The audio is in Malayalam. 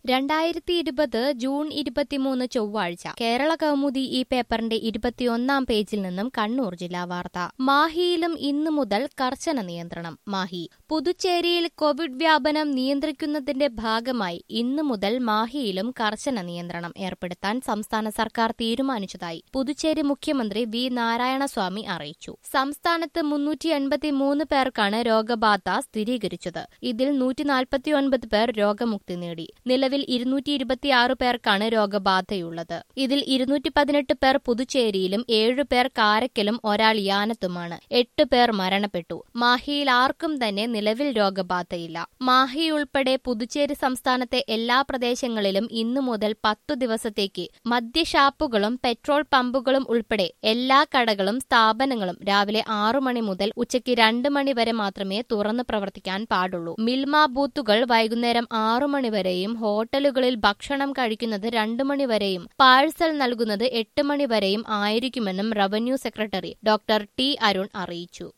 രണ്ടായിരത്തി ഇരുപത് ജൂൺ ഇരുപത്തിമൂന്ന് ചൊവ്വാഴ്ച കേരള കൗമുദി ഈ പേപ്പറിന്റെ ഇരുപത്തിയൊന്നാം പേജിൽ നിന്നും കണ്ണൂർ ജില്ലാ വാർത്ത മാഹിയിലും ഇന്നു മുതൽ കർശന നിയന്ത്രണം മാഹി പുതുച്ചേരിയിൽ കോവിഡ് വ്യാപനം നിയന്ത്രിക്കുന്നതിന്റെ ഭാഗമായി ഇന്നു മുതൽ മാഹിയിലും കർശന നിയന്ത്രണം ഏർപ്പെടുത്താൻ സംസ്ഥാന സർക്കാർ തീരുമാനിച്ചതായി പുതുച്ചേരി മുഖ്യമന്ത്രി വി നാരായണസ്വാമി അറിയിച്ചു സംസ്ഥാനത്ത് മുന്നൂറ്റി എൺപത്തിമൂന്ന് പേർക്കാണ് രോഗബാധ സ്ഥിരീകരിച്ചത് ഇതിൽ നൂറ്റി നാൽപ്പത്തിയൊൻപത് പേർ രോഗമുക്തി നേടി നിലവിൽ ഇരുന്നൂറ്റി ഇരുപത്തിയാറ് പേർക്കാണ് രോഗബാധയുള്ളത് ഇതിൽ ഇരുന്നൂറ്റി പതിനെട്ട് പേർ പുതുച്ചേരിയിലും ഏഴു പേർ കാരക്കലും ഒരാൾ യാനത്തുമാണ് എട്ട് പേർ മരണപ്പെട്ടു മാഹിയിൽ ആർക്കും തന്നെ നിലവിൽ രോഗബാധയില്ല മാഹി ഉൾപ്പെടെ പുതുച്ചേരി സംസ്ഥാനത്തെ എല്ലാ പ്രദേശങ്ങളിലും ഇന്നു മുതൽ പത്തു ദിവസത്തേക്ക് മദ്യഷാപ്പുകളും പെട്രോൾ പമ്പുകളും ഉൾപ്പെടെ എല്ലാ കടകളും സ്ഥാപനങ്ങളും രാവിലെ ആറു മണി മുതൽ ഉച്ചയ്ക്ക് രണ്ട് മണി വരെ മാത്രമേ തുറന്നു പ്രവർത്തിക്കാൻ പാടുള്ളൂ മിൽമ ബൂത്തുകൾ വൈകുന്നേരം ആറു മണിവരെയും ഹോട്ടലുകളിൽ ഭക്ഷണം കഴിക്കുന്നത് രണ്ടു മണിവരെയും പാഴ്സൽ നൽകുന്നത് എട്ട് മണിവരെയും ആയിരിക്കുമെന്നും revenue secretary doctor T Arun അറിയിച്ചു